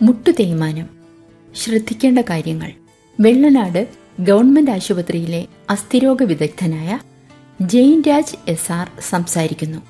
മുട്ടു തേയ്മാനം ശ്രദ്ധിക്കേണ്ട കാര്യങ്ങൾ വെള്ളനാട് ഗവൺമെന്റ് ആശുപത്രിയിലെ അസ്ഥിരോഗ വിദഗ്ധനായ ജെയിൻ രാജ് എസ് ആർ സംസാരിക്കുന്നു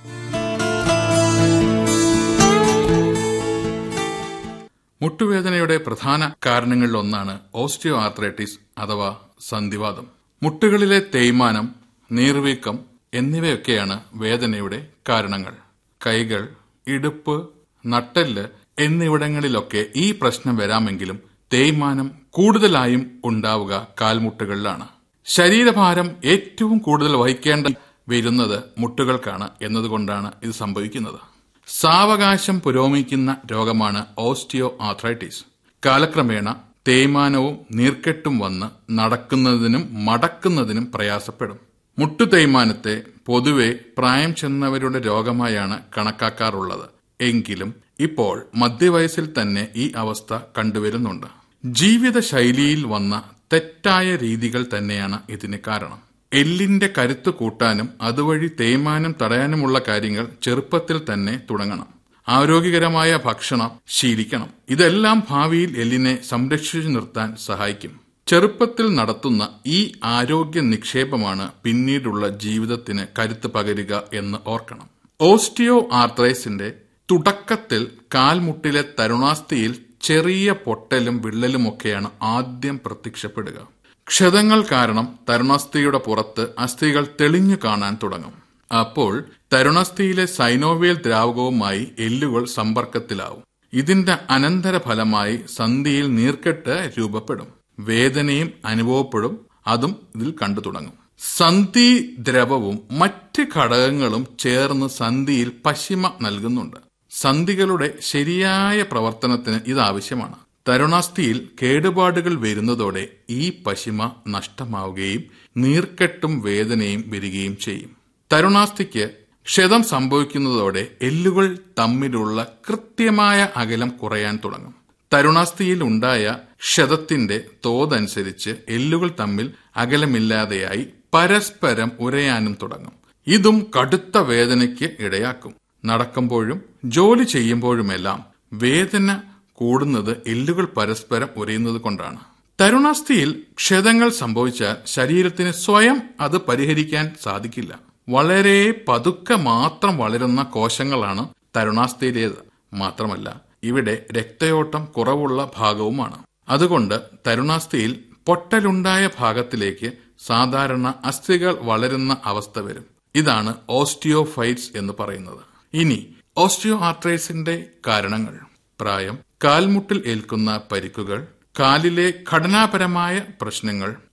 മുട്ടുവേദനയുടെ പ്രധാന കാരണങ്ങളിലൊന്നാണ് ഓസ്റ്റിയോ ആർത്രൈറ്റിസ് അഥവാ സന്ധിവാദം മുട്ടുകളിലെ തേയ്മാനം നീർവീക്കം എന്നിവയൊക്കെയാണ് വേദനയുടെ കാരണങ്ങൾ കൈകൾ ഇടുപ്പ് നട്ടെല്ല് എന്നിവിടങ്ങളിലൊക്കെ ഈ പ്രശ്നം വരാമെങ്കിലും തേയ്മാനം കൂടുതലായും ഉണ്ടാവുക കാൽമുട്ടുകളിലാണ് ശരീരഭാരം ഏറ്റവും കൂടുതൽ വഹിക്കേണ്ട വരുന്നത് മുട്ടുകൾക്കാണ് എന്നതുകൊണ്ടാണ് ഇത് സംഭവിക്കുന്നത് സാവകാശം പുരോഗമിക്കുന്ന രോഗമാണ് ഓസ്റ്റിയോ ആർത്രൈറ്റിസ് കാലക്രമേണ തേയ്മാനവും നീർക്കെട്ടും വന്ന് നടക്കുന്നതിനും മടക്കുന്നതിനും പ്രയാസപ്പെടും മുട്ടു തേയ്മാനത്തെ പൊതുവെ പ്രായം ചെന്നവരുടെ രോഗമായാണ് കണക്കാക്കാറുള്ളത് എങ്കിലും ഇപ്പോൾ മധ്യവയസ്സിൽ തന്നെ ഈ അവസ്ഥ കണ്ടുവരുന്നുണ്ട് ജീവിതശൈലിയിൽ വന്ന തെറ്റായ രീതികൾ തന്നെയാണ് ഇതിന് കാരണം എല്ലിന്റെ കരുത്ത് കൂട്ടാനും അതുവഴി തേയ്മാനം തടയാനുമുള്ള കാര്യങ്ങൾ ചെറുപ്പത്തിൽ തന്നെ തുടങ്ങണം ആരോഗ്യകരമായ ഭക്ഷണം ശീലിക്കണം ഇതെല്ലാം ഭാവിയിൽ എല്ലിനെ സംരക്ഷിച്ചു നിർത്താൻ സഹായിക്കും ചെറുപ്പത്തിൽ നടത്തുന്ന ഈ ആരോഗ്യ നിക്ഷേപമാണ് പിന്നീടുള്ള ജീവിതത്തിന് കരുത്ത് പകരുക എന്ന് ഓർക്കണം ഓസ്റ്റിയോ ആർത്രൈസിന്റെ തുടക്കത്തിൽ കാൽമുട്ടിലെ തരുണാസ്ഥിയിൽ ചെറിയ പൊട്ടലും വിള്ളലുമൊക്കെയാണ് ആദ്യം പ്രത്യക്ഷപ്പെടുക ക്ഷതങ്ങൾ കാരണം തരുണാസ്ഥിയുടെ പുറത്ത് അസ്ഥികൾ തെളിഞ്ഞു കാണാൻ തുടങ്ങും അപ്പോൾ തരുണാസ്ഥിയിലെ സൈനോവിയൽ ദ്രാവകവുമായി എല്ലുകൾ സമ്പർക്കത്തിലാവും ഇതിന്റെ അനന്തരഫലമായി സന്ധിയിൽ നീർക്കെട്ട് രൂപപ്പെടും വേദനയും അനുഭവപ്പെടും അതും ഇതിൽ കണ്ടു തുടങ്ങും സന്ധി ദ്രവവും മറ്റ് ഘടകങ്ങളും ചേർന്ന് സന്ധിയിൽ പശിമ നൽകുന്നുണ്ട് സന്ധികളുടെ ശരിയായ പ്രവർത്തനത്തിന് ഇത് ആവശ്യമാണ് തരുണാസ്ഥിയിൽ കേടുപാടുകൾ വരുന്നതോടെ ഈ പശിമ നഷ്ടമാവുകയും നീർക്കെട്ടും വേദനയും വരികയും ചെയ്യും തരുണാസ്ഥിക്ക് ക്ഷതം സംഭവിക്കുന്നതോടെ എല്ലുകൾ തമ്മിലുള്ള കൃത്യമായ അകലം കുറയാൻ തുടങ്ങും തരുണാസ്ഥിയിൽ ഉണ്ടായ ക്ഷതത്തിന്റെ തോതനുസരിച്ച് എല്ലുകൾ തമ്മിൽ അകലമില്ലാതെയായി പരസ്പരം ഉരയാനും തുടങ്ങും ഇതും കടുത്ത വേദനയ്ക്ക് ഇടയാക്കും നടക്കുമ്പോഴും ജോലി ചെയ്യുമ്പോഴുമെല്ലാം വേദന കൂടുന്നത് എല്ലുകൾ പരസ്പരം ഉരയുന്നത് കൊണ്ടാണ് തരുണാസ്ഥിയിൽ ക്ഷതങ്ങൾ സംഭവിച്ചാൽ ശരീരത്തിന് സ്വയം അത് പരിഹരിക്കാൻ സാധിക്കില്ല വളരെ പതുക്കെ മാത്രം വളരുന്ന കോശങ്ങളാണ് തരുണാസ്ഥിയിലേത് മാത്രമല്ല ഇവിടെ രക്തയോട്ടം കുറവുള്ള ഭാഗവുമാണ് അതുകൊണ്ട് തരുണാസ്ഥിയിൽ പൊട്ടലുണ്ടായ ഭാഗത്തിലേക്ക് സാധാരണ അസ്ഥികൾ വളരുന്ന അവസ്ഥ വരും ഇതാണ് ഓസ്റ്റിയോഫൈറ്റ്സ് എന്ന് പറയുന്നത് ഇനി ഓസ്റ്റിയോ ആർത്രൈസിന്റെ കാരണങ്ങൾ പ്രായം കാൽമുട്ടിൽ ഏൽക്കുന്ന പരിക്കുകൾ കാലിലെ ഘടനാപരമായ പ്രശ്നങ്ങൾ